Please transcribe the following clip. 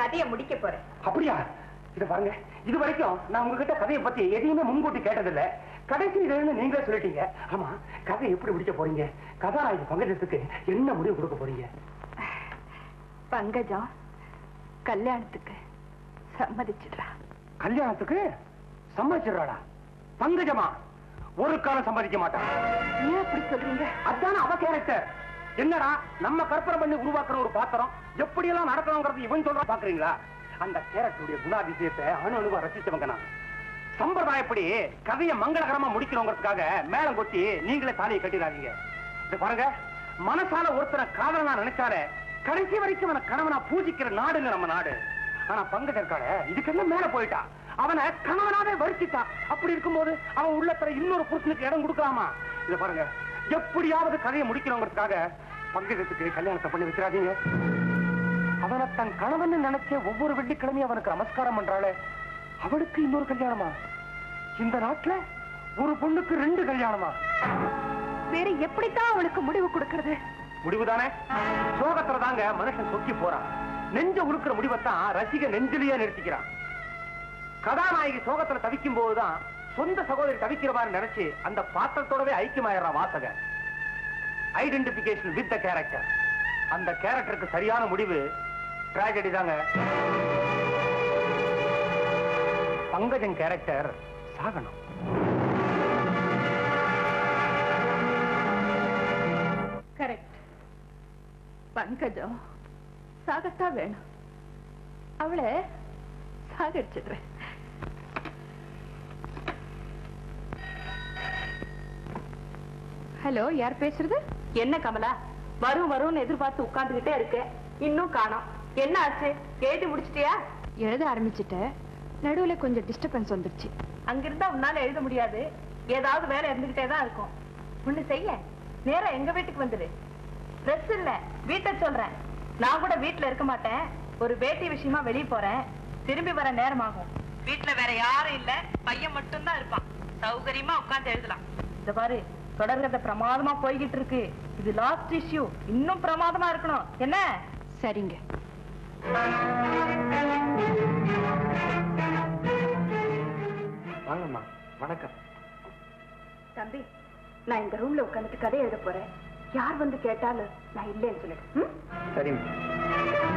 கதையை முடிக்க போறேன் அப்படியா இது பாருங்க இது வரைக்கும் நான் உங்ககிட்ட கதையை பத்தி எதையுமே முன்கூட்டி கேட்டதில்ல கடைசி இதுன்னு நீங்களே சொல்லிட்டீங்க ஆமா கதை எப்படி முடிக்க போறீங்க கதாநாயகி பங்கஜத்துக்கு என்ன முடிவு கொடுக்க போறீங்க பங்கஜம் கல்யாணத்துக்கு சம்மதிச்சிடுறா கல்யாணத்துக்கு சம்மதிச்சிடறாளா பங்கஜமா ஒரு காலம் சம்மதிக்க மாட்டான் ஏன் அப்படி சொல்றீங்க அதான அவ கேரக்டர் என்னடா நம்ம கற்பனை பண்ணி உருவாக்குற ஒரு பாத்திரம் எப்படி எல்லாம் நடக்கணுங்கிறது இவன் சொல்ற பாக்குறீங்களா அந்த கேரக்டருடைய குணாதிசயத்தை அணு அணுவா ரசிச்சவங்க நான் சம்பிரதாயப்படி கதையை மங்களகரமா முடிக்கணுங்கிறதுக்காக மேலம் கொட்டி நீங்களே தாலியை கட்டிடாதீங்க இது பாருங்க மனசால ஒருத்தரை காதலனா நினைச்சாலே கடைசி வரைக்கும் அவனை கணவனா பூஜிக்கிற நாடுங்க நம்ம நாடு ஆனா பங்கஜ இருக்காள இதுக்கெல்லாம் மேல போயிட்டா அவனை கணவனாவே வருத்திட்டா அப்படி இருக்கும்போது அவன் உள்ளத்துல இன்னொரு புருஷனுக்கு இடம் கொடுக்கலாமா இத பாருங்க எப்படியாவது கதையை முடிக்கணுங்கிறதுக்காக பங்கஜத்துக்கு கல்யாணத்தை பண்ணி வச்சிடாதீங்க அவனை தன் கணவன் நினைச்ச ஒவ்வொரு வெள்ளிக்கிழமையும் அவனுக்கு நமஸ்காரம் பண்றாளே அவளுக்கு இன்னொரு கல்யாணமா இந்த நாட்டுல ஒரு பொண்ணுக்கு ரெண்டு கல்யாணமா வேற எப்படித்தான் அவளுக்கு முடிவு கொடுக்கறது முடிவுதானே சோகத்துல தாங்க மனுஷன் சொக்கி போறான் நெஞ்ச உழுக்கிற முடிவைத்தான் ரசிக நெஞ்சிலேயே நிறுத்திக்கிறான் கதாநாயகி சோகத்துல தவிக்கும் போதுதான் சொந்த சகோதரி தவிக்கிற மாதிரி நினைச்சு அந்த பாத்திரத்தோடவே ஐக்கியமாயிடுறான் வாசகன் ஐடென்டிபிகேஷன் வித் த கேரக்டர் அந்த கேரக்டருக்கு சரியான முடிவு டிராஜடி தாங்க பங்கஜன் கேரக்டர் சாகணும் கரெக்ட் பங்கஜம் சாகத்தான் வேணும் அவளை சாகடிச்சிடுறேன் ஹலோ யார் பேசுறது என்ன கமலா வரும் வரும்னு எதிர்பார்த்து உட்கார்ந்துகிட்டே இருக்கு இன்னும் காணோம் என்ன ஆச்சு எழுதி முடிச்சிட்டியா எழுத ஆரம்பிச்சிட்டேன் நடுவுல கொஞ்சம் டிஸ்டர்பன்ஸ் வந்துருச்சு அங்கிருந்தா உன்னால எழுத முடியாது ஏதாவது வேலை இருந்துகிட்டே தான் இருக்கும் ஒண்ணு செய்ய நேரா எங்க வீட்டுக்கு வந்துடு ட்ரெஸ் இல்ல வீட்டை சொல்றேன் நான் கூட வீட்ல இருக்க மாட்டேன் ஒரு வேட்டி விஷயமா வெளிய போறேன் திரும்பி வர நேரமாகும் வீட்ல வேற யாரும் இல்ல பையன் மட்டும் தான் இருப்பான் சௌகரியமா உட்கார்ந்து எழுதலாம் இந்த பாரு தொடர்கதை பிரமாதமா போய்கிட்டு இருக்கு இது லாஸ்ட் இஷ்யூ இன்னும் பிரமாதமா இருக்கணும் என்ன சரிங்க வாங்கம்மா வணக்கம் தம்பி நான் இந்த ரூம்ல உட்காந்துட்டு கதை எழுத போறேன் யார் வந்து கேட்டாலும் நான் இல்லைன்னு சொல்லிடு ம்? சரிம்மா